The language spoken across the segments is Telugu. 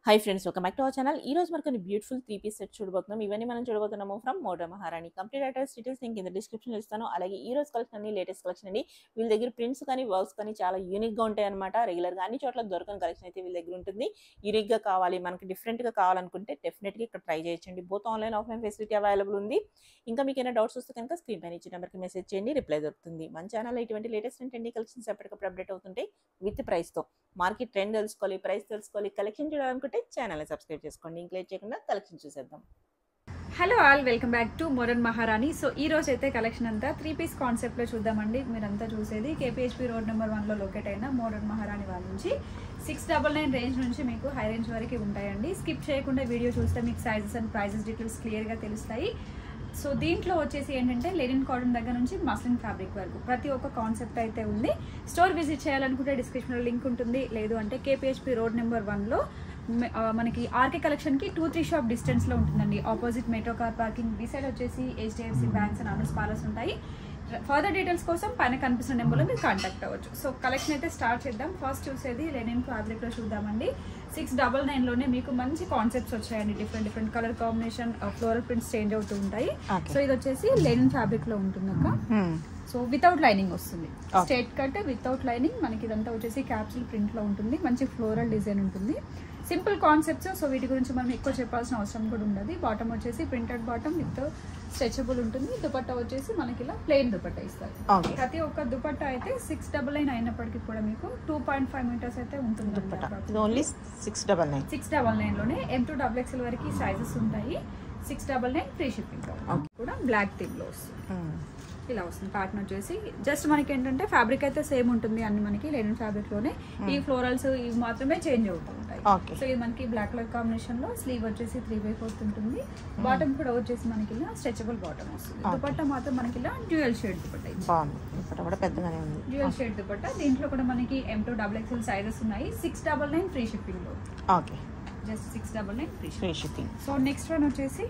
హై ఫ్రెండ్స్ ఒక మ్యాక్ టు అవర్ ఛానల్ ఈ రోజు మనకు కొన్ని బ్యూటిఫుల్ త్రీ పీస్ సెట్ చూడబోతున్నాం ఇవన్నీ మనం చూడబోతున్నాము ఫ్రమ్ మోడర్ మహారాణి కంప్లీట్ అడ్రస్ డీటెయిల్స్ నేను కింద డిస్క్రిప్షన్ ఇస్తాను అలాగే ఈ రోజు కలెక్షన్ అన్ని లేటెస్ట్ కలెక్షన్ అండి వీళ్ళ దగ్గర ప్రింట్స్ కానీ వర్క్స్ కానీ చాలా యూనిక్ గా ఉంటాయి అనమాట రెగ్యులర్ గా అన్ని చోట్ల దొరకని కలెక్షన్ అయితే వీళ్ళ దగ్గర ఉంటుంది యూనిక్ గా కావాలి మనకి డిఫరెంట్ గా కావాలనుకుంటే డెఫినెట్ గా ఇక్కడ ట్రై చేయొచ్చండి both online offline facility available ఉంది ఇంకా మీకు ఏమైనా డౌట్స్ వస్తే కనుక స్క్రీన్ పైన ఇచ్చిన నెంబర్కి మెసేజ్ చేయండి రిప్లై దొరుకుతుంది మన ఛానల్ ఇటువంటి లేటెస్ట్ అండ్ ట్రెండీ కలెక్షన్స్ ఎప్పటికప్పుడు అప్డేట్ అవుతుంటాయి విత్ ప్రైస్తో మార్కెట్ ట్రెండ్ తెలుసుకోవాలి ప్రైస్ తెలుసుకోవాలి కలెక్షన్ చూడాలనుకుంటే ఛానల్ని సబ్స్క్రైబ్ చేసుకోండి ఇంక్లైట్ చేయకుండా కలెక్షన్ చూసేద్దాం hello all welcome back to modern Maharani so ఈ రోజు అయితే కలెక్షన్ అంతా త్రీ పీస్ కాన్సెప్ట్లో చూద్దామండి మీరంతా చూసేది కేపీహెచ్పి రోడ్ నెంబర్ వన్లో లొకేట్ అయిన మోడర్న్ మహారాణి వాళ్ళ నుంచి సిక్స్ డబల్ నైన్ రేంజ్ నుంచి మీకు హై రేంజ్ వరకు ఉంటాయండి స్కిప్ చేయకుండా వీడియో చూస్తే మీకు సైజెస్ అండ్ ప్రైజెస్ డీటెయిల్స్ క్లియర్గా తెలుస్తాయి సో దీంట్లో వచ్చేసి ఏంటంటే లెనిన్ కాటన్ దగ్గర నుంచి మస్లిన్ ఫ్యాబ్రిక్ వరకు ప్రతి ఒక్క కాన్సెప్ట్ అయితే ఉంది స్టోర్ విజిట్ చేయాలనుకుంటే డిస్క్రిప్షన్లో లింక్ ఉంటుంది లేదు అంటే కేపీహెచ్పి రోడ్ నెంబర్ వన్లో మ- ఆ, మనకి ఆర్కే కలెక్షన్ కి టూ త్రీ షాప్ డిస్టెన్స్ లో ఉంటుందండి opposite metro car parking beside వచ్చేసి HDFC banks and others parlours ఉంటాయి ఫర్దర్ డీటెయిల్స్ కోసం పైన కనిపిస్తున్న నెంబర్లో మీరు కాంటాక్ట్ అవ్వచ్చు సో కలెక్షన్ అయితే స్టార్ట్ చేద్దాం ఫస్ట్ చూసేది లెనిన్ ఫ్యాబ్రిక్ లో చూద్దామండి సిక్స్ డబల్ నైన్ లోనే మీకు మంచి కాన్సెప్ట్స్ వచ్చాయండి different different colour combination floral prints change అవుతూ ఉంటాయి Okay. సో ఇది వచ్చేసి లెనిన్ ఫ్యాబ్రిక్ లో ఉంటుంది అక్క సో వితౌట్ లైనింగ్ వస్తుంది Okay. Straight cut without lining మనకి ఇదంతా వచ్చేసి క్యాప్సూల్ ప్రింట్ లో ఉంటుంది మంచి ఫ్లోరల్ డిజైన్ ఉంటుంది సింపుల్ కాన్సెప్ట్స్ సో వీటి గురించి మనం ఎక్కువ చెప్పాల్సిన అవసరం కూడా ఉండదు బాటమ్ వచ్చేసి ప్రింటెడ్ బాటమ్ విత్ స్ట్రెచబుల్ ఉంటుంది దుపట్టా వచ్చేసి మనకి ఇలా ప్లెయిన్ దుపట్టా ఇస్తారు ఓకే ప్రతి ఒక్క దుపట్టా అయితే సిక్స్ డబల్ నైన్ అయినప్పటికీ కూడా మీకు టూ పాయింట్ ఫైవ్ మీటర్స్ అయితే ఉంటుంది దుప్పట ఇది only six double nine six double nine లోనే ఎం టూ డబుల్ ఎక్స్ఎల్ వరకు సైజెస్ ఉంటాయి six double nine free shipping కూడా బ్లాక్ థీమ్ లో వస్తుంది ఇలా వస్తుంది ప్యాటర్న్ వచ్చేసి జస్ట్ మనకి ఏంటంటే ఫ్యాబ్రిక్ అయితే సేమ్ ఉంటుంది అన్ని మనకి లెనిన్ ఫ్యాబ్రిక్ లోనే ఈ ఫ్లోరల్స్ ఇవి మాత్రమే చేంజ్ అవుతూ ఉంటాయి ఓకే సో ఇది మనకి బ్లాక్ కలర్ కాంబినేషన్ లో స్లీవ్ వచ్చేసి త్రీ బై ఫోర్త్ ఉంటుంది బాటమ్ కూడా వచ్చేసి మనకి ఇలా స్ట్రెచబుల్ బాటమ్ వస్తుంది Okay. దుపట్టా మాత్రం మనకి ఇలా డ్యూయల్ షేడ్ దుపట్టా బాగుంది దుప్పట కూడా పెద్దగానే ఉంది డ్యూయల్ షేడ్ దుపట్టా దీంట్లో కూడా మనకి M two double XL sizes ఉన్నాయి six double nine free shipping లో okay just six double nine free free shipping so next one వచ్చేసి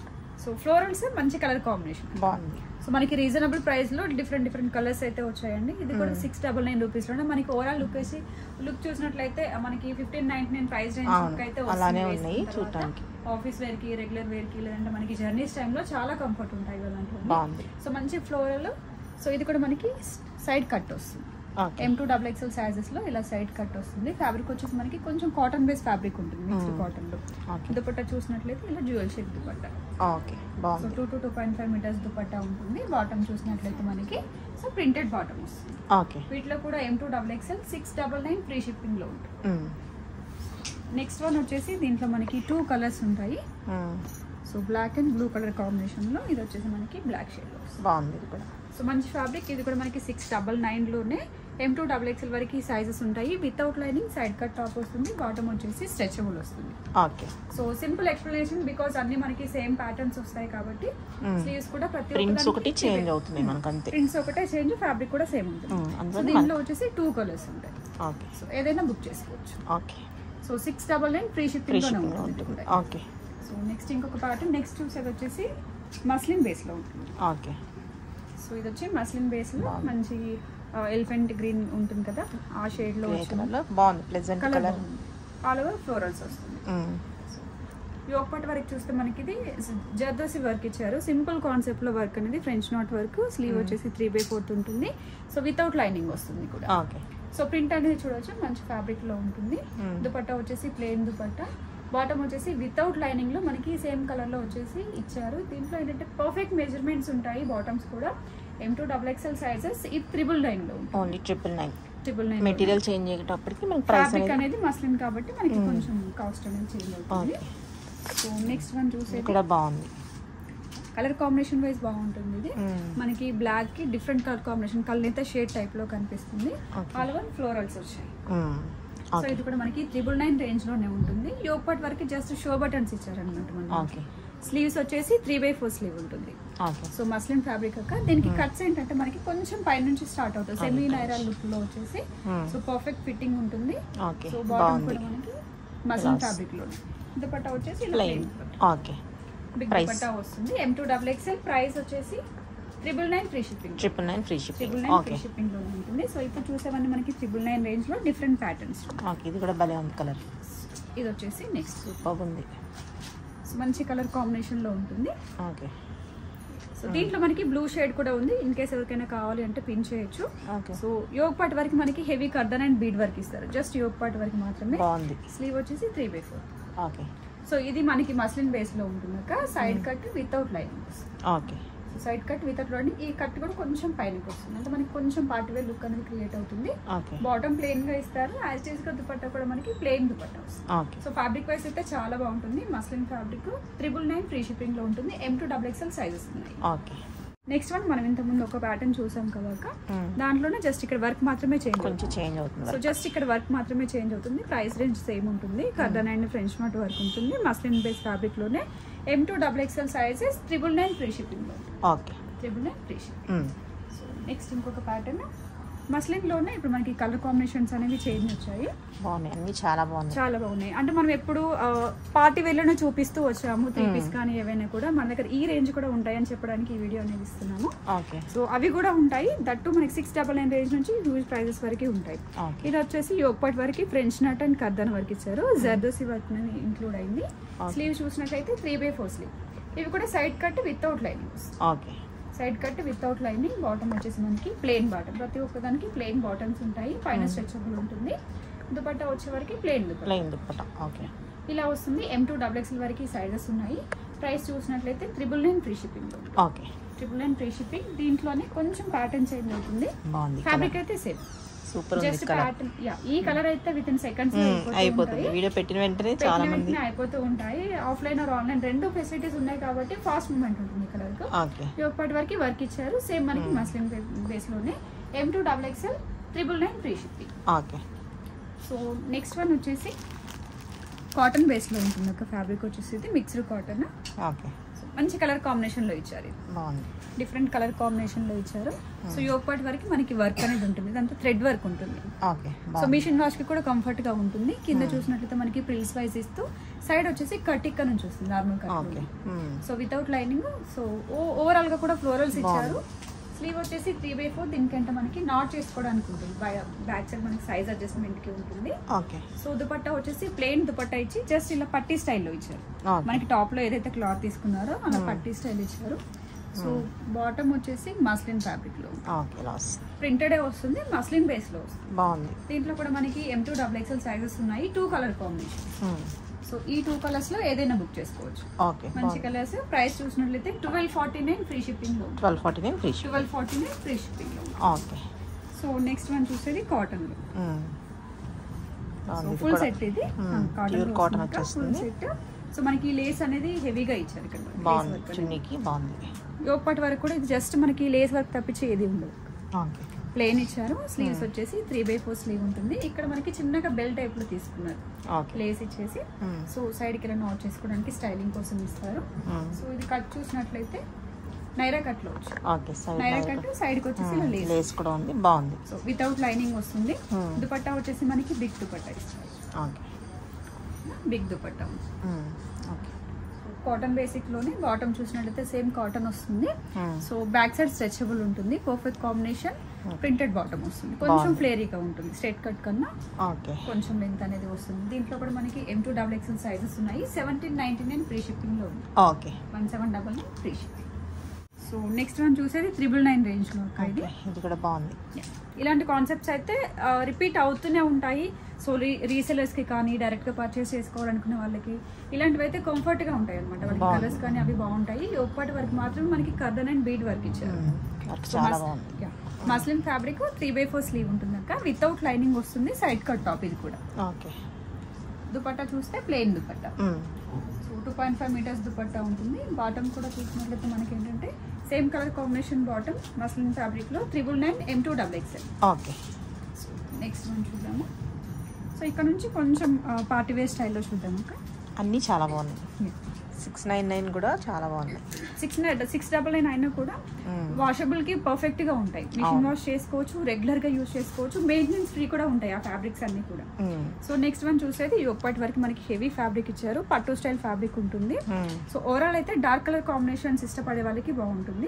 సో ఫ్లోరల్స్ మంచి కలర్ కాంబినేషన్ బాగుంది సో మనకి రీజనబుల్ ప్రైస్ లో డిఫరెంట్ డిఫరెంట్ కలర్స్ అయితే వచ్చాయండి ఇది కూడా Hmm. Six double nine rupees లోనే మనకి ఓవరాల్ లుక్ వేసి లుక్ చూసినట్లయితే మనకి fifteen ninety nine price range అవును. లుక్ అయితే అలానే ఉన్నాయి చూడటానికి. ఆఫీస్ వేర్ కి రెగ్యులర్ వేర్ కి లేదంటే మనకి జర్నీస్ టైంలో చాలా కంఫర్ట్ ఉంటాయి కదంటే బాగుంది సో మంచి ఫ్లోరల్ సో ఇది కూడా మనకి సైడ్ కట్ వస్తుంది okay M two double XL sizes లో ఇలా సైడ్ కట్ వస్తుంది ఫ్యాబ్రిక్ వచ్చేసి మనకి కొంచెం కాటన్ బేస్ ఫ్యాబ్రిక్ ఉంటుంది మిక్స్డ్ Hmm. కాటన్ లో ఓకే దుపట్టా చూసినట్లయితే ఇలా dual shape dupatta okay so బాగుంది two to two point five metres dupatta ఉంటుంది బాటమ్ చూసినట్లయితే మనకి సో ప్రింటెడ్ బాటమ్ వస్తుంది ఓకే వీటిలో కూడా M two double XL six double nine free shipping లో ఉంటుంది నెక్స్ట్ వన్ వచ్చేసి దీంట్లో మనకి టూ కలర్స్ ఉంటాయి so black and blue colour combination లో ఇది వచ్చేసి మనకి బ్లాక్ షేడ్ లో వస్తుంది బాగుంది ఇది కూడా సో మంచి ఫ్యాబ్రిక్ ఇది కూడా మనకి సిక్స్ డబల్ నైన్ లోనే ఎం టూ డబల్ ఎక్స్ఎల్ వరకు సైజెస్ ఉంటాయి without lining side cut top వస్తుంది బాటమ్ వచ్చేసి స్ట్రెచబుల్ వస్తుంది okay so simple explanation because అన్ని మనకి సేమ్ ప్యాటర్న్స్ వస్తాయి కాబట్టి Mm. స్లీవ్స్ కూడా ప్రతి ప్రింట్స్ ఒకటి ఒక్కదానికి చేంజ్ అవుతున్నాయి మనకు అంతే ప్రింట్స్ ఒకటే చేంజ్ ఫ్యాబ్రిక్ కూడా సేమ్ ఉంటుంది Mm, సో అందువల్ల దీంట్లో వచ్చేసి టూ కలర్స్ ఉంటాయి ఓకే సో ఏదైనా బుక్ చేసుకోవచ్చు okay so six double nine free free shipping shipping ఉంటుంది ఉంటుంది ఓకే సో నెక్స్ట్ ఇంకొక ప్యాటర్న్ నెక్స్ట్ చూసేది వచ్చేసి మస్లిన్ బేస్ లో ఉంటుంది ఓకే సో ఇది వచ్చి మస్లిన్ బేస్ లో బాగుంది. మంచి ఎలిఫెంట్ గ్రీన్ ఉంటుంది కదా ఆ షేడ్ లో గ్రే వచ్చిన కలర్ బాగుంది pleasant colour colour all over florals వస్తుంది యోగపాటి వరకు చూస్తే మనకి ఇది జర్దోసి వర్క్ ఇచ్చారు సింపుల్ కాన్సెప్ట్ లో వర్క్ అనేది French knot work sleeve Mm. వచ్చేసి త్రీ బై ఫోర్త్ ఉంటుంది సో వితౌట్ లైనింగ్ వస్తుంది కూడా ఓకే సో ప్రింట్ అనేది చూడొచ్చు మంచి ఫ్యాబ్రిక్ లో ఉంటుంది Mm. దుపట్టా వచ్చేసి ప్లెయిన్ దుపట్టా బాటమ్ వచ్చేసి వితౌట్ లైనింగ్ లో మనకి సేమ్ కలర్ లో వచ్చేసి ఇచ్చారు దీంట్లో ఏంటంటే పర్ఫెక్ట్ మెజర్మెంట్స్ ఉంటాయి బాటమ్స్ కూడా M two double XL sizes ఇది త్రిబుల్ నైన్ లో only triple nine triple nine material change అయ్యేటప్పటికి మనకి ప్రైస్ ఫ్యాబ్రిక్ అనేది అనేది మస్లిన్ కాబట్టి మనకి Mm. కొంచెం కాస్ట్ అనేది చేంజ్ అవుతుంది ఓకే సో నెక్స్ట్ వన్ ఇది చూసేది కూడా బాగుంది కలర్ కాంబినేషన్ వైజ్ బాగుంటుంది ఇది Mm. మనకి బ్లాక్ కి different colour combination colour shade type లో కనిపిస్తుంది Okay. ఆల్ ఓవర్ ఫ్లోరల్స్ వచ్చాయి Mm. సో ఓకే ఇది కూడా మనకి త్రిబుల్ నైన్ రేంజ్ లోనే ఉంటుంది యోగ్ పార్ట్ వరకు జస్ట్ షో బటన్స్ ఇచ్చారనమాట మనకి ఓకే స్లీవ్స్ వచ్చేసి త్రీ బై ఫోర్ స్లీవ్ ఉంటుంది ఓకే సో మస్లిన్ ఫ్యాబ్రిక్ అక్క దీనికి Hmm. కట్స్ ఏంటంటే మనకి కొంచెం పై నుంచి స్టార్ట్ అవుతుంది అదే సెమీ correct. నైరా లుక్ లో వచ్చేసి Mm. సో పర్ఫెక్ట్ ఫిట్టింగ్ ఉంటుంది ఓకే సో బాటమ్ బాగుంది కూడా మనకి మస్లిన్ Blouse. ఫ్యాబ్రిక్ లోనే దుపట్టా వచ్చేసి ఇలా plain plain dupatta. Okay big Price. Dupatta వస్తుంది M two double XL price వచ్చేసి triple nine free shipping triple nine free shipping triple nine free okay shipping లో ఉంటుంది సో ఇప్పుడు చూసేవన్నీ మనకి ట్రిపుల్ నైన్ రేంజ్ లో డిఫరెంట్ ప్యాటర్న్స్ ఓకే ఇది కూడా భలే ఉంది కలర్ ఇది వచ్చేసి నెక్స్ట్ సూపర్ ఉంది మంచి కలర్ కాంబినేషన్ లో ఉంటుంది ఓకే సో దీంట్లో మనకి బ్లూ షేడ్ కూడా ఉంది ఇన్ కేస్ ఎవరికైనా కావాలి అంటే పిన్ చేయొచ్చు ఓకే సో యోగ్ పార్ట్ వరకు మనకి హెవీ కర్దన్ అండ్ బీడ్ వర్క్ ఇస్తారు జస్ట్ యోగ్ పార్ట్ వరకు మాత్రమే బాగుంది స్లీవ్ వచ్చేసి three by four okay so ఇది మనకి మస్లిన్ బేస్ లో ఉంటుంది side cut without lining okay so side cut without lining ఈ కట్ కూడా కొంచెం పైనకి వస్తుంది అంటే మనకి కొంచెం పార్ట్ వేర్ లుక్ అనేది క్రియేట్ అవుతుంది ఓకే బాటమ్ ప్లెయిన్ గా ఇస్తారు యాజ్ టీజ్ గా దుపట్టా కూడా మనకి ప్లెయిన్ దుపట్టా వస్తుంది ఓకే సో ఫ్యాబ్రిక్ వైస్ అయితే చాలా బాగుంటుంది muslin fabric triple nine free shipping లో ఉంటుంది M two double XL sizes ఉన్నాయి ఓకే నెక్స్ట్ వన్ మనం ఇంత ముందు ఒక ప్యాటర్న్ చూసాం కదా దాంట్లోనే జస్ట్ ఇక్కడ వర్క్ మాత్రమే చేంజ్ కొంచెం చేంజ్ అవుతుంది సో జస్ట్ ఇక్కడ వర్క్ మాత్రమే చేంజ్ అవుతుంది ప్రైస్ రేంజ్ సేమ్ ఉంటుంది కర్దన్ అండ్ ఫ్రెంచ్ మార్ట్ వర్క్ ఉంటుంది మస్లిన్ బేస్ ఫ్యాబ్రిక్ లోనే M two double XL sizes triple nine free shipping లో okay triple nine free shipping so next ఇంకొక ప్యాటర్న్ మస్లిన్ లోనే ఇప్పుడు మనకి కలర్ కాంబినేషన్స్ అనేవి చేంజ్ వచ్చాయి బాగున్నాయి అన్ని చాలా బాగున్నాయి చాలా బాగున్నాయి అంటే మనం ఎప్పుడు పార్టీ వేర్లోనే చూపిస్తూ వచ్చాము త్రీ పీస్ కానీ ఏవైనా కూడా మన దగ్గర ఈ రేంజ్ కూడా ఉంటాయని చెప్పడానికి ఈ వీడియో అనేది ఇస్తున్నాము ఓకే సో అవి కూడా ఉంటాయి దట్టు మనకి సిక్స్ డబల్ నైన్ రేంజ్ నుంచి హ్యూజ్ ప్రైజెస్ వరకు ఉంటాయి ఓకే ఇది వచ్చేసి యోగపాట్ వరకు ఫ్రెంచ్ నట్ అండ్ కర్దన్ వరకు ఇచ్చారు జర్దోసి వర్క్ ఇంక్లూడ్ అయింది Okay. స్లీవ్ చూసినట్లయితే త్రీ బై ఫోర్ స్లీవ్ ఇవి కూడా side cut without lining okay side cut without lining bottom వచ్చేసి మనకి ప్లెయిన్ బాటమ్ ప్రతి ఒక్కదానికి ప్లెయిన్ బాటమ్స్ ఉంటాయి పైన స్ట్రెచబుల్ ఉంటుంది దుపట్టా వచ్చే వరకు plain dupatta plain dupatta okay ఇలా వస్తుంది ఎం టూ డబుల్ ఎక్స్ఎల్ వరకు సైజెస్ ఉన్నాయి ప్రైస్ చూసినట్లయితే triple nine free shipping okay triple nine free shipping దీంట్లోనే కొంచెం ప్యాటర్న్ చేంజ్ అవుతుంది బాగుంది ఫ్యాబ్రిక్ అయితే సేమ్ సూపర్ ఉంది జస్ట్ కలర్ ప్యాటర్న్ యా ఈ కలర్ అయితే విత్ ఇన్ సెకండ్స్ అయిపోతుంది వీడియో పెట్టిన వెంటనే చాలా మంది అయిపోతూ ఉంటాయి ఆఫ్లైన్ ఆర్ ఆన్లైన్ రెండు ఫెసిలిటీస్ ఉన్నాయి కాబట్టి ఫాస్ట్ మూమెంట్ ఉంటుంది ఈ కలర్ కు ఓకే ఇప్పటి వరకు వర్క్ ఇచ్చారు సేమ్ మనకి మస్లిన్ బేస్ లోనే M two double XL triple nine free shipping okay so next one వచ్చేసి కాటన్ బేస్ లో ఉంటుంది ఒక ఫ్యాబ్రిక్ వచ్చేసి ఇది మిక్స్డ్ కాటన్ ఓకే మంచి కలర్ కాంబినేషన్ లో ఇచ్చారు ఇది బాగుంది డిఫరెంట్ కలర్ కాంబినేషన్ లో ఇచ్చారు సో యోగపాటి వరకు మనకి వర్క్ అనేది ఉంటుంది ఇదంతా థ్రెడ్ వర్క్ ఉంటుంది ఓకే సో బాగుంది మిషన్ వాష్ కి కూడా కంఫర్ట్ గా ఉంటుంది కింద చూసినట్లయితే మనకి ప్రిల్స్ వైజ్ ఇస్తూ సైడ్ వచ్చేసి కట్ ఇక్కడ నుంచి వస్తుంది normal okay cut so without lining so overall గా కూడా ఫ్లోరల్స్ ఇచ్చారు స్లీవ్ వచ్చేసి త్రీ బై ఫోర్ దీనికంటే మనకి నాట్ చేసుకోవడానికి ఉంటుంది బ్యాక్ సైడ్ మనకి సైజ్ అడ్జస్ట్మెంట్ కి ఉంటుంది ఓకే సో దుపట్టా వచ్చేసి ప్లెయిన్ దుపట్టా ఇచ్చి జస్ట్ ఇలా పట్టీ స్టైల్లో ఇచ్చారు ఓకే మనకి టాప్ లో ఏదైతే క్లాత్ తీసుకున్నారో అలా పట్టీ స్టైల్ ఇచ్చారు సో బాటమ్ వచ్చేసి మస్లిన్ ఫ్యాబ్రిక్ లో ఓకే లాస్ ప్రింటెడ్ వస్తుంది మస్లిన్ బేస్ లో వస్తుంది బాగుంది దీంట్లో కూడా మనకి M two double XL sizes ఉన్నాయి టూ కలర్ కాంబినేషన్ సో ఈ టూ కలర్స్ లో ఏదైనా బుక్ చేసుకోవచ్చు ఓకే మంచి కలర్స్ ప్రైస్ చూసినట్లయితే twelve forty nine free shipping లో twelve forty nine free twelve forty nine free shipping లో ఓకే సో నెక్స్ట్ వన్ చూసేది కాటన్ లో సో బాగుంది ఇది ఫుల్ కూడా. సెట్ ఇది Hmm, pure cotton వచ్చేస్తుంది. ఫుల్ సెట్ సో మనకి లేస్ అనేది హెవీగా ఇచ్చారు ఇక్కడ బాగుంది చున్నీకి బాగుంది యోగపాటి వరకు కూడా ఇది జస్ట్ మనకి లేస్ వర్క్ తప్పించి ఏది ఉండదు ఓకే ప్లెయిన్ ఇచ్చారు స్లీవ్స్ వచ్చేసి త్రీ బై ఫోర్ స్లీవ్ ఉంటుంది ఇక్కడ మనకి చిన్నగా బెల్ టైప్ లో తీసుకున్నారు ఓకే లేస్ ఇచ్చేసి సో సైడ్ కి ఇలా నాట్ చేసుకోవడానికి స్టైలింగ్ కోసం ఇస్తారు సో ఇది కట్ చూసినట్లయితే నైరా కట్ లో వచ్చు okay Naira side cut side కి వచ్చేసి ఇలా లేస్ లేస్ కూడా ఉంది బాగుంది సో వితౌట్ లైనింగ్ వస్తుంది Hmm. దుపట్టా వచ్చేసి మనకి బిగ్ దుపట్టా ఇస్తారు okay big dupatta okay cotton basic లోనే బాటమ్ చూసినట్లయితే సేమ్ కాటన్ వస్తుంది సో బ్యాక్ సైడ్ స్ట్రెచబుల్ ఉంటుంది పర్ఫెక్ట్ కాంబినేషన్ ప్రింటెడ్ బాటమ్ వస్తుంది కొంచెం బాగుంది. ఫ్లేరీగా ఉంటుంది స్ట్రైట్ కట్ కన్నా ఓకే కొంచెం లెంత్ అనేది వస్తుంది దీంట్లో కూడా మనకి M two double XL sizes ఉన్నాయి seventeen ninety nine free shipping లో ఉంది okay one seven double nine free shipping so next one చూసేది త్రిబుల్ నైన్ రేంజ్ లో ఒక ఇది ఓకే ఇది కూడా బాగుంది ఇలాంటి కాన్సెప్ట్స్ అయితే రిపీట్ అవుతూనే ఉంటాయి సో రీ రీసెలర్స్కి కానీ డైరెక్ట్గా పర్చేస్ చేసుకోవాలనుకునే వాళ్ళకి ఇలాంటివి అయితే కంఫర్ట్గా ఉంటాయి అనమాట వాళ్ళకి బాగుంది. కలర్స్ కానీ అవి బాగుంటాయి ఒక్కటి వరకు మాత్రమే మనకి కర్దన్ అండ్ బీడ్ వర్క్ ఇచ్చారు వర్క్ So, చాలా మస్- బాగుంది yeah. Muslin fabric three by four sleeve ఉంటుంది అక్క వితౌట్ లైనింగ్ వస్తుంది సైడ్ కట్ టాప్ ఇది కూడా ఓకే దుపట్టా చూస్తే plain dupatta so two point five metres dupatta ఉంటుంది బాటమ్ కూడా చూసినట్లయితే మనకి ఏంటంటే same colour combination bottom muslin fabric లో triple nine M two double XL okay so next one చూద్దాము సో ఇక్కడ నుంచి కొంచెం పార్టీ వేర్ స్టైల్లో చూద్దాము అక్క అన్నీ చాలా బాగున్నాయి సిక్స్ నైన్ నైన్ కూడా చాలా బాగున్నాయి సిక్స్ సిక్స్ డబల్ నైన్ అయినా కూడా వాషబుల్ కి పర్ఫెక్ట్ గా ఉంటాయి మిషన్ అవును. వాష్ చేసుకోవచ్చు రెగ్యులర్ గా యూజ్ చేసుకోవచ్చు మెయింటెనెన్స్ ఫ్రీ కూడా ఉంటాయి ఆ ఫ్యాబ్రిక్స్ అన్ని కూడా సో నెక్స్ట్ వన్ చూసేది ఇప్పటి వరకు మనకి హెవీ ఫ్యాబ్రిక్ ఇచ్చారు పట్టు స్టైల్ ఫ్యాబ్రిక్ ఉంటుంది సో ఓవరాల్ అయితే డార్క్ కలర్ కాంబినేషన్స్ ఇష్టపడే వాళ్ళకి బాగుంటుంది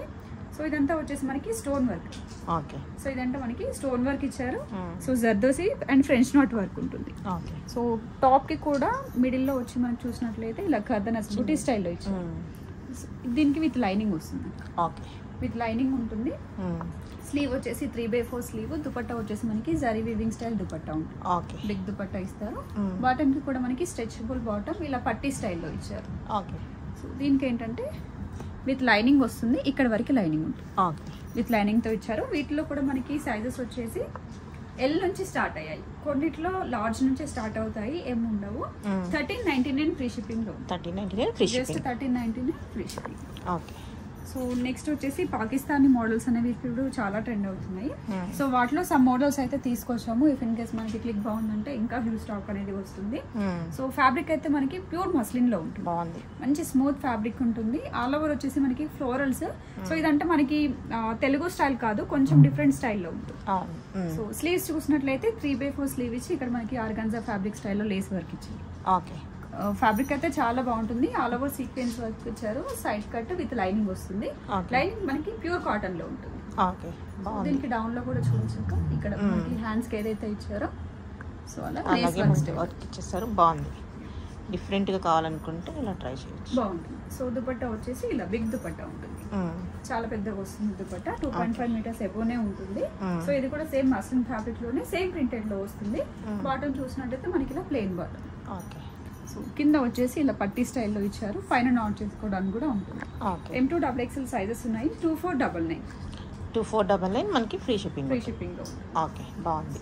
సో ఇదంతా వచ్చేసి మనకి స్టోన్ వర్క్ ఓకే సో ఇదంతా మనకి స్టోన్ వర్క్ ఇచ్చారు so zardozi and French knot work ఉంటుంది ఓకే సో టాప్ కి కూడా మిడిల్ లో వచ్చి మనం చూసినట్లయితే ఇలా కర్దనస్ బుటీ స్టైల్లో ఇచ్చారు దీనికి విత్ లైనింగ్ వస్తుంది ఓకే విత్ లైనింగ్ ఉంటుంది స్లీవ్ వచ్చేసి three by four sleeve dupatta వచ్చేసి మనకి జరీ వివింగ్ స్టైల్ దుపట్టా ఉంటుంది ఓకే బిగ్ దుపట్టా ఇస్తారు Mm. బాటమ్ కి కూడా మనకి స్ట్రెచబుల్ బాటమ్ ఇలా పట్టీ స్టైల్లో ఇచ్చారు ఓకే సో దీనికి ఏంటంటే విత్ లైనింగ్ వస్తుంది ఇక్కడ వరకు లైనింగ్ ఉంటుంది ఓకే విత్ లైనింగ్ తో ఇచ్చారు వీటిలో కూడా మనకి సైజెస్ వచ్చేసి ఎల్ నుంచి స్టార్ట్ అయ్యాయి కొన్నిట్లో లార్జ్ నుంచి స్టార్ట్ అవుతాయి ఏమి ఉండవు Mm. Thirteen ninety nine free shipping లో thirty ninety nine free just shipping thirteen ninety nine free shipping okay so next వచ్చేసి పాకిస్తానీ మోడల్స్ అనేవి ఇప్పుడు చాలా ట్రెండ్ అవుతున్నాయి Hmm. సో వాటిలో సమ్ మోడల్స్ అయితే తీసుకొచ్చాము ఇఫ్ ఇన్ కేస్ మనకి క్లిక్ బాగుందంటే ఇంకా హ్యూజ్ స్టాక్ అనేది వస్తుంది సో ఫ్యాబ్రిక్ అయితే మనకి ప్యూర్ మస్లిన్ లో ఉంటుంది బాగుంది మంచి స్మూత్ ఫ్యాబ్రిక్ ఉంటుంది ఆల్ ఓవర్ వచ్చేసి మనకి ఫ్లోరల్స్ సో ఇదంటే మనకి ఆ, తెలుగు స్టైల్ కాదు కొంచెం డిఫరెంట్ స్టైల్లో ఉంటుంది అవును Mm. సో స్లీవ్స్ చూసినట్లయితే త్రీ బై ఫోర్ స్లీవ్ ఇచ్చి ఇక్కడ మనకి ఆర్గన్జా ఫ్యాబ్రిక్ స్టైల్లో లేస్ వర్క్ ఇచ్చారు ఓకే ఫ్యాబ్రిక్ అయితే చాలా బాగుంటుంది ఆల్ ఓవర్ సీక్వెన్స్ వర్క్ ఇచ్చారు సైడ్ కట్ విత్ లైనింగ్ వస్తుంది Okay. లైనింగ్ మనకి ప్యూర్ కాటన్ లో ఉంటుంది ఓకే బాగుంది దీనికి డౌన్ లో కూడా చూపించాక ఇక్కడ Mm. మనకి హ్యాండ్స్ కి ఏదైతే ఇచ్చారో సో అలా లేస్ అలాగే వర్క్ ముందు స్టైల్ వర్క్ ఇచ్చేస్తారు బాగుంది డిఫరెంట్గా కావాలనుకుంటే ఇలా ట్రై చేయొచ్చు బాగుంటుంది సో దుపట్టా వచ్చేసి ఇలా బిగ్ దుపట్టా ఉంటుంది Mm. చాలా పెద్దగా వస్తుంది dupatta two point five metres ఎబోనే ఉంటుంది Mm. సో ఇది కూడా సేమ్ మస్లిన్ ఫ్యాబ్రిక్ లోనే సేమ్ ప్రింటెడ్ లో వస్తుంది Mm. బాటమ్ చూసినట్టయితే మనకి ఇలా ప్లెయిన్ బాటమ్ ఓకే సో కింద వచ్చేసి ఇలా పట్టీ స్టైల్లో ఇచ్చారు పైన నాట్ చేసుకోవడానికి కూడా ఉంటుంది okay M two double XL sizes ఉన్నాయి two four double nine two four double nine మనకి ఫ్రీ షిప్పింగ్ ఫ్రీ షిప్పింగ్ లో ఓకే బాగుంది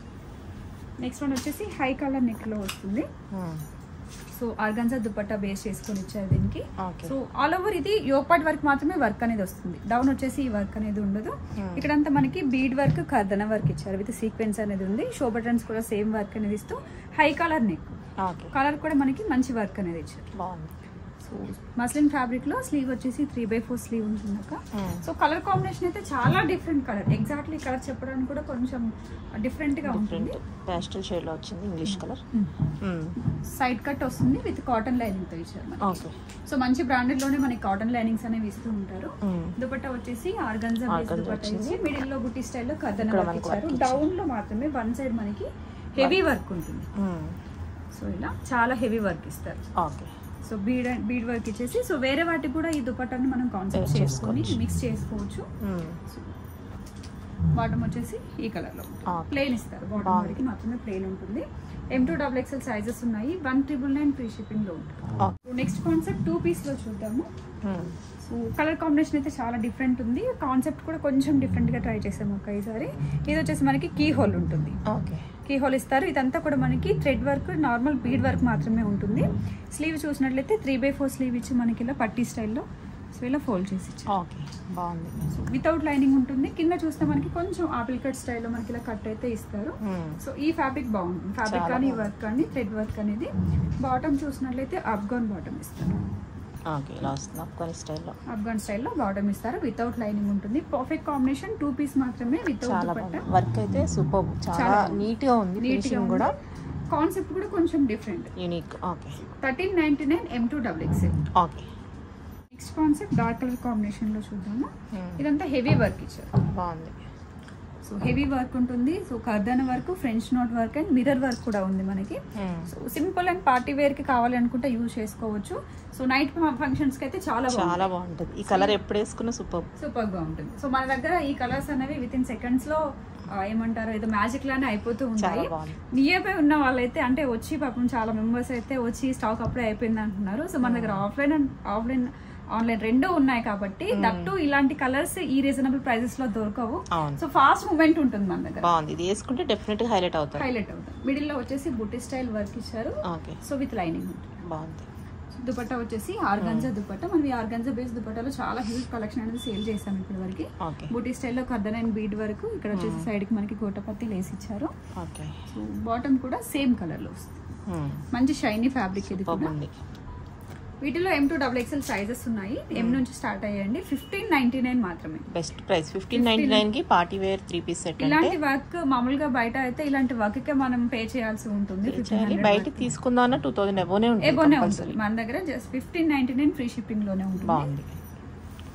నెక్స్ట్ వన్ వచ్చేసి హై కలర్ నెక్ లో వస్తుంది Mm. So organza dupatta base చేసుకొని ఇచ్చారు దీనికి ఓకే సో ఆల్ ఓవర్ ఇది యోపాట్ వర్క్ మాత్రమే వర్క్ అనేది వస్తుంది డౌన్ వచ్చేసి ఈ వర్క్ అనేది ఉండదు Hmm. ఇక్కడంతా మనకి బీడ్ వర్క్ కర్దన వర్క్ ఇచ్చారు విత్ సీక్వెన్స్ అనేది ఉంది షో బటన్స్ కూడా సేమ్ వర్క్ అనేది ఇస్తూ high collar neck okay collar కూడా మనకి మంచి వర్క్ అనేది ఇచ్చారు బాగుంది సో మస్లిన్ ఫ్యాబ్రిక్ లో స్లీవ్ వచ్చేసి త్రీ బై ఫోర్ స్లీవ్ ఉంటుందక్క Mm. సో కలర్ కాంబినేషన్ అయితే చాలా డిఫరెంట్ కలర్ ఎగ్జాక్ట్లీ కలర్ చెప్పడానికి కూడా కొంచెం డిఫరెంట్ గా ఉంటుంది డిఫరెంట్ ప్యాస్టల్ షేడ్లో వచ్చింది ఇంగ్లీష్ కలర్ సైడ్ కట్ వస్తుంది విత్ కాటన్ లైనింగ్ తో ఇచ్చారు మనకి. ఓకే సో మంచి బ్రాండెడ్ లోనే మనకి కాటన్ లైనింగ్స్ అనేవి ఇస్తూ ఉంటారు Mm. దుపట్టా వచ్చేసి ఆర్గన్జా బేస్ Organza దుపట్టా వచ్చింది. ఇచ్చి మిడిల్ లో బుట్టి స్టైల్లో కథన ఇక్కడ వర్క్ మనకి ఇచ్చారు work ఇచ్చారు. డౌన్ లో మాత్రమే వన్ సైడ్ మనకి హెవీ వర్క్ ఉంటుంది సో ఇలా చాలా హెవీ వర్క్ ఇస్తారు okay so bead and bead work ఇచ్చేసి సో వేరే వాటికి కూడా ఈ దుపట్టాని మనం కాన్సెప్ట్ Pair చేసుకొని చేసుకోవచ్చు. మిక్స్ చేసుకోవచ్చు బాటమ్ వచ్చేసి ఈ కలర్ లో Okay. ప్లేన్ ఇస్తారు బాటమ్ బాగుంది. వరకు మాత్రమే ప్లేన్ ఉంటుంది M two double XL sizes ఉన్నాయి one triple nine free shipping లో ఉంటుంది నెక్స్ట్ కాన్సెప్ట్ టూ పీస్ లో చూద్దాము సో కలర్ కాంబినేషన్ అయితే చాలా డిఫరెంట్ ఉంది కాన్సెప్ట్ కూడా కొంచెం డిఫరెంట్ గా ట్రై చేసాము ఒక ఈసారి ఇది వచ్చేసి మనకి కీ హోల్ ఉంటుంది ఓకే కీ హోల్ ఇస్తారు ఇదంతా కూడా మనకి thread work normal bead work మాత్రమే ఉంటుంది స్లీవ్ చూసినట్లయితే త్రీ బై ఫోర్ స్లీవ్ ఇచ్చి మనకి ఇలా పట్టీ స్టైల్లో సో ఇలా ఫోల్డ్ చేసి ఇచ్చారు ఓకే బాగుంది సో వితౌట్ లైనింగ్ ఉంటుంది కింద చూస్తే మనకి కొంచెం ఆపిల్ కట్ స్టైల్లో మనకి ఇలా కట్ అయితే ఇస్తారు సో ఈ ఫ్యాబ్రిక్ బాగుంటుంది ఫ్యాబ్రిక్ చాలా కానీ ఈ బాగుంది. వర్క్ కానీ థ్రెడ్ వర్క్ అనేది బాటమ్ చూసినట్లయితే అఫ్ఘాన్ బాటమ్ ఇస్తారు ఓకే ఇలా వస్తుంది అఫ్ఘానీ స్టైల్లో అఫ్ఘాన్ స్టైల్లో బాటమ్ ఇస్తారు వితౌట్ లైనింగ్ ఉంటుంది పర్ఫెక్ట్ కాంబినేషన్ టూ పీస్ మాత్రమే వితౌట్ చాలా దుపట్టా బాగుంది వర్క్ అయితే సూపర్ చాలా చాలా బాగుంది. నీట్గా ఉంది నీట్ గా ఫినిషింగ్ కూడా కాన్సెప్ట్ కూడా కొంచెం different unique okay thirteen ninety nine M two double XL okay next concept dark colour combination లో చూద్దాము ఇదంతా హెవీ వర్క్ ఇచ్చారు బాగుంది సో హెవీ వర్క్ ఉంటుంది సో కర్దన work French knot work and mirror work కూడా ఉంది మనకి so simple and party wear కి కావాలి అనుకుంటే యూజ్ చేసుకోవచ్చు సో నైట్ ఫంక్షన్స్ కి అయితే చాలా చాలా బాగుంటుంది ఈ కలర్ ఎప్పుడు వేసుకున్నా సూపర్ సూపర్ గా ఉంటుంది సో మన దగ్గర ఈ కలర్స్ అనేవి విత్ ఇన్ సెకండ్స్ లో ఆ, ఏమంటారు ఏదో మ్యాజిక్ లానే అయిపోతూ చాలా ఉంటాయి బాగుంది నియర్ బై ఉన్న వాళ్ళైతే అంటే వచ్చి పాపం చాలా మెంబర్స్ అయితే వచ్చి స్టాక్ అప్పుడే అయిపోయింది అంటున్నారు సో మన దగ్గర ఆఫ్లైన్ అండ్ ఆఫ్లైన్ ఆన్లైన్ రెండు ఉన్నాయి కాబట్టి దట్టు ఇలాంటి కలర్స్ ఈ రీజనబుల్ ప్రైజెస్ లో దొరకవు అవును సో ఫాస్ట్ మూమెంట్ ఉంటుంది మన దగ్గర బాగుంది ఇది వేసుకుంటే డెఫినెట్ గా హైలైట్ అవుతుంది హైలైట్ అవుతుంది మిడిల్ లో వచ్చేసి బుట్టి స్టైల్ వర్క్ ఇచ్చారు ఓకే సో విత్ లైనింగ్ ఉంటుంది బాగుంది దుపట్టా వచ్చేసి ఆర్గంజా దుపట్టా మనం ఈ ఆర్గంజా బేస్ దుపట్టాలో చాలా హ్యూజ్ కలెక్షన్ అనేది సేల్ చేసాం ఇప్పటి వరకు ఓకే బూటీ స్టైల్లో కర్దన్ అండ్ బీడ్ వరకు ఇక్కడ వచ్చేసి సైడ్ కి మనకి గోటపత్తి లేసి ఇచ్చారు ఓకే సో బాటమ్ కూడా సేమ్ కలర్ లో వస్తుంది మంచి షైనీ ఫ్యాబ్రిక్ ఇది కూడా బాగుంది వీటిలో M two double XL sizes ఉన్నాయి ఎం నుంచి స్టార్ట్ అయ్యాయండి ఫిఫ్టీన్ నైన్టీ నైన్ మాత్రమే best price fifteen ninety nine కి party wear three piece set అంటే ఇలాంటి వర్క్ మామూలుగా బయట అయితే ఇలాంటి వర్క్ కే మనం పే చేయాల్సి ఉంటుంది చేయాలి బయట తీసుకుందాం అన్న టూ థౌసండ్ ఎబోనే ఉంటుంది ఎబోనే compulsory. ఉంటుంది మన దగ్గర just fifteen ninety nine free shipping లోనే ఉంటుంది బాగుంది సో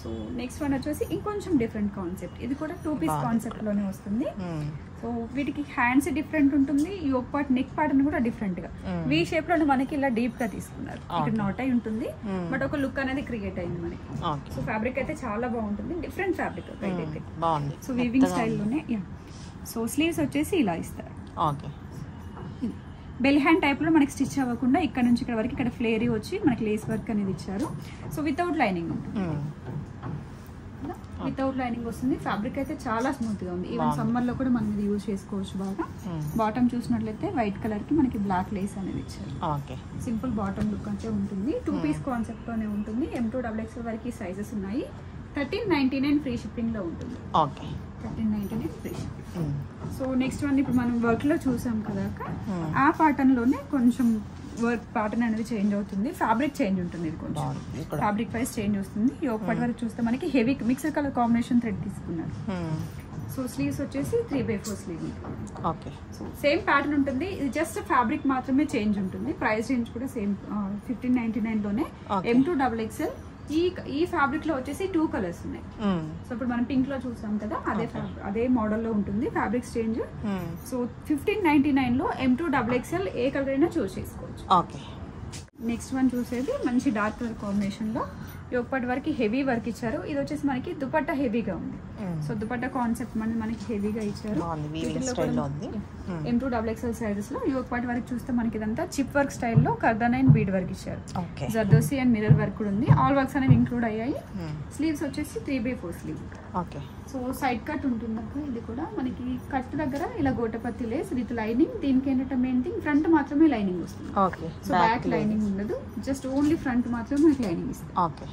సో నెక్స్ట్ వన్ వచ్చేసి ఇంకొంచెం డిఫరెంట్ కాన్సెప్ట్ ఇది కూడా టూ పీస్ బాగుంది కాన్సెప్ట్ లోనే వస్తుంది మ్మ్. సో వీటికి హ్యాండ్స్ డిఫరెంట్ ఉంటుంది యోక్ పార్ట్ నెక్ పార్ట్ కూడా డిఫరెంట్ గా మ్మ్. వీ షేప్ లో మనకి ఇలా డీప్ గా తీసుకున్నారు ఇక్కడ Okay. నాట్ అయి ఉంటుంది మ్మ్. బట్ ఒక లుక్ అనేది క్రియేట్ అయింది మనకి ఓకే సో ఫ్యాబ్రిక్ అయితే చాలా బాగుంటుంది డిఫరెంట్ ఫ్యాబ్రిక్ అయితే మ్మ్. బాగుంది సో వీవింగ్ మెత్తగా ఉంది. స్టైల్లోనే యా సో స్లీవ్స్ వచ్చేసి ఇలా ఇస్తారు ఓకే బెల్ హ్యాండ్ టైప్లో మనకి స్టిచ్ అవ్వకుండా ఇక్కడ నుంచి ఇక్కడ వరకు ఇక్కడ ఫ్లేరీ వచ్చి మనకి లేస్ వర్క్ అనేది ఇచ్చారు సో వితౌట్ లైనింగ్ ఉంటుంది మ్మ్. వితౌట్ లైనింగ్ వస్తుంది ఫ్యాబ్రిక్ అయితే చాలా స్మూత్ గా ఉంది ఈవెన్ బాగుంది. సమ్మర్ లో కూడా మనం ఇది యూజ్ చేసుకోవచ్చు బాగా మ్మ్. బాటమ్ చూసినట్లయితే వైట్ కలర్ కి మనకి బ్లాక్ లేస్ అనేది ఇచ్చారు ఓకే సింపుల్ బాటమ్ లుక్ అయితే ఉంటుంది టూ Hmm. పీస్ కాన్సెప్ట్ లోనే ఉంటుంది ఎం టూ డబుల్ ఎక్స్ వరకు సైజెస్ ఉన్నాయి thirteen ninety nine free shipping లో ఉంటుంది okay thirteen ninety nine free shipping మ్మ్. సో నెక్స్ట్ వన్ ఇప్పుడు మనం వర్క్ లో చూసాం కదా అక్క. Hmm. ఆ pattern లోనే కొంచెం వర్క్ ప్యాటర్న్ అనేది చేంజ్ అవుతుంది ఫ్యాబ్రిక్ చేంజ్ ఉంటుంది ఇది కొంచెం బాగుంది ఇక్కడ ఫ్యాబ్రిక్ వైజ్ చేంజ్ వస్తుంది యోగ్ పట్ వరకు చూస్తే మనకి heavy mixer colour combination thread తీసుకున్నారు మ్మ్. సో స్లీవ్స్ వచ్చేసి three by four sleeve okay so same pattern ఉంటుంది ఇది జస్ట్ ఫ్యాబ్రిక్ మాత్రమే చేంజ్ ఉంటుంది ప్రైస్ రేంజ్ కూడా సేమ్ ఫిఫ్టీన్ నైన్టీ నైన్ లోనే Okay. M two double XL ఈ ఈ ఫ్యాబ్రిక్ లో వచ్చేసి టూ కలర్స్ ఉన్నాయి మ్మ్. సో ఇప్పుడు మనం పింక్ లో చూసాం కదా అదే Okay. fabric- అదే మోడల్ లో ఉంటుంది ఫ్యాబ్రిక్ చేంజ్ మ్మ్. సో ఫిఫ్టీన్ నైన్టీ నైన్ లో ఎం టూ డబుల్ ఎక్స్ఎల్ ఏ కలర్ అయినా చూస్ చేసుకోవచ్చు ఓకే నెక్స్ట్ వన్ చూసేది మంచి డార్క్ కలర్ కాంబినేషన్ లో యోగపటి వరకు హెవీ వర్క్ ఇచ్చారు ఇది వచ్చేసి మనకి దుపట్టా హెవీగా ఉంది మ్మ్. సో దుపట్టా కాన్సెప్ట్ మనకి మనకి హెవీగా ఇచ్చారు బాగుంది వీవింగ్ వీటిల్లో స్టైల్లో కూడా ఉంది మ్మ్. M two double XL sizes లో యోగ పాటి వరకు చూస్తే మనకి ఇదంతా చిప్ వర్క్ స్టైల్లో కర్దనైన్ బీడ్ వర్క్ ఇచ్చారు okay zardozi and mirror work కూడా ఉంది ఆల్ వర్క్స్ అనేవి ఇంక్లూడ్ అయ్యాయి మ్మ్. స్లీవ్స్ వచ్చేసి three by four sleeve okay so side cut ఉంటుంది అక్క ఇది కూడా మనకి కట్ దగ్గర ఇలా గోటపత్తి లేస్ విత్ లైనింగ్ దీనికి ఏంటంటే మెయిన్ థింగ్ ఫ్రంట్ మాత్రమే లైనింగ్ వస్తుంది ఓకే సో బ్యాక్ లైనింగ్ ఉండదు జస్ట్ ఓన్లీ ఫ్రంట్ మాత్రమే మనకి లైనింగ్ ఇస్తుంది ఓకే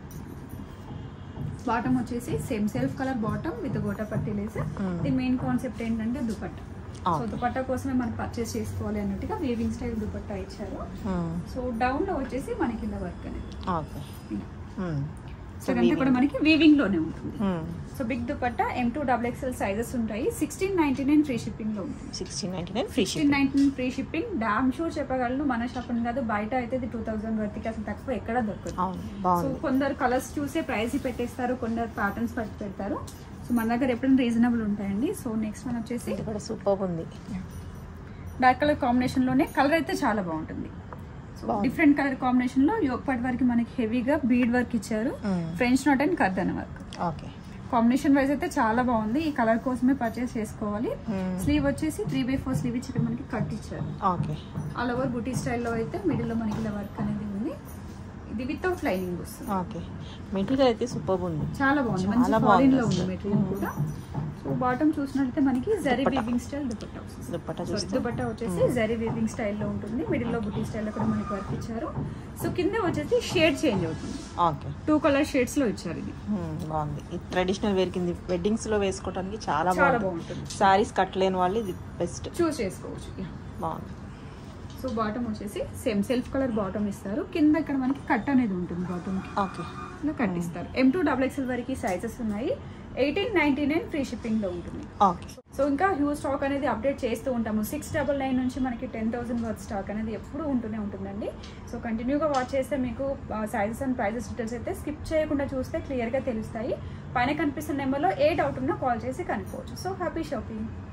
బాటమ్ వచ్చేసి same self colour bottom with గోటపత్తి లేస్ Hmm. దీని మెయిన్ కాన్సెప్ట్ ఏంటంటే దుపట్టా సో ఓకే దుపట్టా కోసమే మనం పర్చేస్ చేసుకోవాలి అన్నట్టుగా వేవింగ్ స్టైల్ దుపట్టా ఇచ్చారు మ్మ్. సో డౌన్ లో వచ్చేసి మనకి ఇలా వర్క్ అనేది ఓకే మ్మ్. సో ఇదంతా కూడా మనకి వీవింగ్ లోనే ఉంటుంది మ్మ్. So big dupatta M two double XL sizes ఉంటాయి sixteen ninety nine free shipping లో ఉంటుంది sixteen ninety nine free sixteen ninety free shipping damn sure చెప్పగలను మన షాప్ అని కాదు బయట అయితే ఇది టూ థౌసండ్ వరకు అసలు తక్కువ ఎక్కడ దొరకదు అవును సో బాగుంది కొందరు కలర్స్ చూసే ప్రైస్ పెట్టేస్తారు కొందరు ప్యాటర్న్స్ పెట్టి పెడతారు సో మన దగ్గర ఎప్పుడైనా రీజనబుల్ ఉంటాయండి సో నెక్స్ట్ వన్ వచ్చేసి ఇది కూడా సూపర్ ఉంది డార్క్ కలర్ కాంబినేషన్ లోనే కలర్ అయితే చాలా బాగుంటుంది సో బాగుంది. డిఫరెంట్ కలర్ కాంబినేషన్ లో యోగపాటి వరకు మనకి హెవీగా బీడ్ వర్క్ ఇచ్చారు మ్మ్. ఫ్రెంచ్ నాట్ అండ్ కర్దన్ వర్క్ ఓకే కాంబినేషన్ వైజ్ అయితే చాలా బాగుంది ఈ కలర్ కోసమే పర్చేస్ చేసుకోవాలి మ్మ్. స్లీవ్ వచ్చేసి త్రీ బై ఫోర్ స్లీవ్ ఇచ్చి ఇక్కడ మనకి కట్ ఇచ్చారు ఓకే ఆల్ ఓవర్ బుటీ స్టైల్లో అయితే మిడిల్ లో మనకి ఇలా వర్క్ అనేది ఉంది ఇది వితౌట్ లైనింగ్ వస్తుంది ఓకే మెటీరియల్ అయితే సూపర్ ఉంది చాలా బాగుంది చాలా మంచి బాగుంది ఫారిన్ లో ఉంది అసలు. మెటీరియల్ మ్మ్. కూడా సో బాటమ్ చూసినట్లయితే మనకి జరీ దుపట్టా. వీవింగ్ స్టైల్ దుపట్టా వస్తుంది దుప్పట్టా Sorry, చూస్తే దుపట్టా వచ్చేసి జరీ వీవింగ్ స్టైల్లో ఉంటుంది మిడిల్ లో బుటీ స్టైల్లో కూడా మనకి వర్క్ ఇచ్చారు సో కింద వచ్చేసి షేడ్ చేంజ్ అవుతుంది ఓకే టూ కలర్ షేడ్స్ లో ఇచ్చారు ఇది మ్మ్. బాగుంది ఇది ట్రెడిషనల్ వేర్ కింద వెడ్డింగ్స్ లో వేసుకోవడానికి చాలా చాలా బాగుంది బాగుంటుంది సారీస్ కట్టలేని వాళ్ళు ఇది బెస్ట్ చూస్ చేసుకోవచ్చు Yeah. బాగుంది సో బాటమ్ వచ్చేసి సేమ్ సెల్ఫ్ కలర్ బాటమ్ ఇస్తారు కింద ఇక్కడ మనకి కట్ అనేది ఉంటుంది బాటమ్ కి ఓకే ఇలా కట్ ఇస్తారు ఎం టూ డబుల్ ఎక్స్ఎల్ వరకు సైజెస్ ఉన్నాయి eighteen ninety nine free shipping లో ఉంటుంది ఓకే సో ఇంకా హ్యూజ్ స్టాక్ అనేది అప్డేట్ చేస్తూ ఉంటాము సిక్స్ డబల్ నైన్ నుంచి మనకి టెన్ థౌసండ్ వర్త్ స్టాక్ అనేది ఎప్పుడు ఉంటూనే ఉంటుందండి సో కంటిన్యూగా వాచ్ చేస్తే మీకు సైజెస్ అండ్ ప్రైజెస్ డీటెయిల్స్ అయితే స్కిప్ చేయకుండా చూస్తే క్లియర్గా తెలుస్తాయి పైన కనిపిస్తున్న నెంబర్లో ఏ డౌట్ ఉన్నా కాల్ చేసి కనుక్కోవచ్చు సో హ్యాపీ షాపింగ్